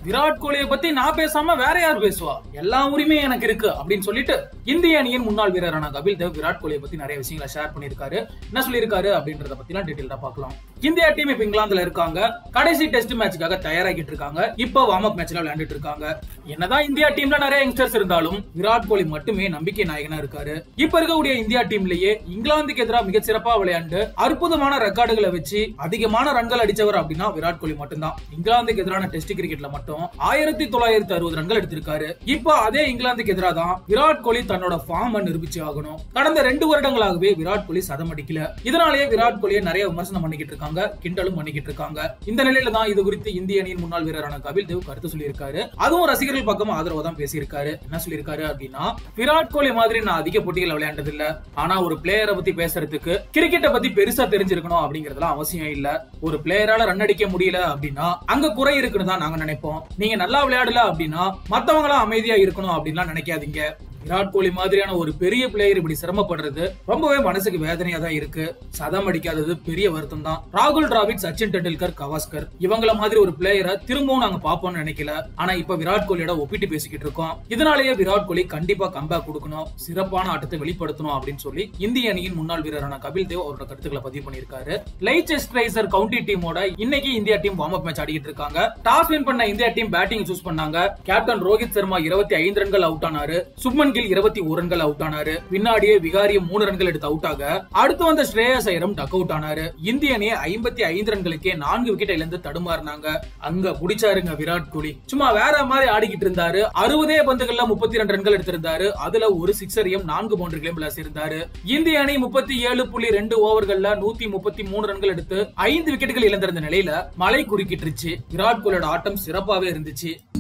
விராட் கோலியை பத்தி நான் பேசாம வேற யார் பேசுவா எல்லா உரிமையும் எனக்கு இருக்கு அப்படின்னு சொல்லிட்டு இந்திய அணியின் முன்னாள் வீரரான கபில் தேவ் விராட் கோலியை பத்தி நிறைய விஷயங்களை ஷேர் பண்ணிருக்காரு என்ன சொல்லியிருக்காரு அப்படின்றத பத்திலாம் டீடைல்டா பார்க்கலாம் இந்தியா டீம் இப்ப இங்கிலாந்துல இருக்காங்க கடைசி டெஸ்ட் மேட்சுக்காக தயாராகிட்டு இருக்காங்க இப்போ வார்ம் அப் மேட்ச்ல விளையாண்டுட்டு இருக்காங்க என்னதான் இந்தியா டீம்ல நிறைய யங்ஸ்டர்ஸ் இருந்தாலும் விராட் கோலி மட்டுமே நம்பிக்கை நாயகனா இருக்காரு இப்ப இருக்கக்கூடிய இந்தியா டீம்லயே இங்கிலாந்துக்கு எதிராக மிக சிறப்பா விளையாண்டு அற்புதமான ரெக்கார்டுகளை வச்சு அதிகமான ரன்கள் அடிச்சவர் அப்படின்னா விராட் கோலி மட்டும்தான் இங்கிலாந்துக்கு எதிரான டெஸ்ட் கிரிக்கெட்ல மட்டும் ஆயிரத்தி தொள்ளாயிரத்தி அறுபது ரன்கள் எடுத்திருக்காரு இப்போ அதே இங்கிலாந்துக்கு எதிராக தான் விராட் கோலி தன்னோட ஃபார்ம் நிரூபிச்சு ஆகணும் கடந்த ரெண்டு வருடங்களாகவே விராட் கோலி சதம் அடிக்கல இதனாலேயே விராட் கோலியை நிறைய விமர்சனம் பண்ணிக்கிட்டு இருக்காங்க கிண்டலும் பண்ணிக்கிட்டு இருக்காங்க இந்த நிலையில தான் இது குறித்து இந்திய அணியின் முன்னாள் வீரரான கபில் தேவ் கருத்து சொல்லியிருக்காரு அதுவும் ரசிகர்கள் பக்கம் ஆதரவு தான் பேசியிருக்காரு என்ன சொல்லியிருக்காரு அப்படின்னா விராட் கோலி மாதிரி நான் அதிக போட்டிகள் விளையாண்டது இல்ல ஆனா ஒரு பிளேயரை பத்தி பேசுறதுக்கு கிரிக்கெட்டை பத்தி பெருசா தெரிஞ்சிருக்கணும் அப்படிங்கறதுலாம் அவசியம் இல்ல ஒரு பிளேயரால ரன் அடிக்க முடியல அப்படின்னா அங்க குறை இருக்குன்னு தான் நாங்க நினைப்போம் நீங்க நல்லா விளையாடல அப்படின்னா மத்தவங்களாம் அமைதியா இருக்கணும் அப்படின்லாம் நினைக்காதீங்க விராட் கோலி மாதிரியான ஒரு பெரிய பிளேயர் இப்படி சிரமப்படுறது ரொம்பவே மனசுக்கு வேதனையா தான் இருக்கு சதம் அடிக்காதது பெரிய வருத்தம் தான் ராகுல் டிராவிட் சச்சின் டெண்டுல்கர் கவாஸ்கர் இவங்கள மாதிரி ஒரு பிளேயரை திரும்பவும் நாங்க பாப்போம்னு நினைக்கல ஆனா இப்ப விராட் கோலியோட ஒப்பிட்டு பேசிக்கிட்டு இருக்கோம் இதனாலேயே விராட் கோலி கண்டிப்பா கம்பேக் கொடுக்கணும் சிறப்பான ஆட்டத்தை வெளிப்படுத்தணும் அப்படின்னு சொல்லி இந்திய அணியின் முன்னாள் வீரரான கபில் தேவ் அவரோட கருத்துக்களை பதிவு பண்ணியிருக்காரு லைச்செஸ்ட் ரைசர் கவுண்டி டீமோட இன்னைக்கு India team warm up match ஆடிட்டு இருக்காங்க டாஸ் வின் பண்ண இந்தியா டீம் பேட்டிங் சூஸ் பண்ணாங்க கேப்டன் ரோஹித் சர்மா இருபத்தி ஐந்து ரன்கள் அவுட் ஆனாரு சுப்மன் கில் இருபத்தி ஒரு ரன்கள் அவுட் ஆனாரு பின்னாடியே விகாரியம் மூணு ரன்கள் எடுத்து அவுட் ஆக அடுத்து வந்த ஸ்ரேயஸ் ஐயரும் டக் அவுட் ஆனாரு இந்திய அணி ஐம்பத்தி ஐந்து ரன்களுக்கே நான்கு விக்கெட் இழந்து தடுமாறினாங்க அங்க புடிச்சாருங்க விராட் கோலி சும்மா வேற மாதிரி ஆடிக்கிட்டு இருந்தாரு அறுபதே பந்துகள்ல முப்பத்தி ரெண்டு ரன்கள் எடுத்திருந்தாரு அதுல ஒரு சிக்ஸரையும் நான்கு பவுண்டரிகளையும் விளாசியிருந்தாரு இந்திய அணி முப்பத்தி ஏழு புள்ளி ரெண்டு ஓவர்கள்ல நூத்தி முப்பத்தி மூணு ரன்கள் எடுத்து ஐந்து விக்கெட்டுகள் இழந்திருந்த நிலையில மழை குறுக்கிட்டுருச்சு விராட் கோலியோட ஆட்டம் சிறப்பாவே இருந்துச்சு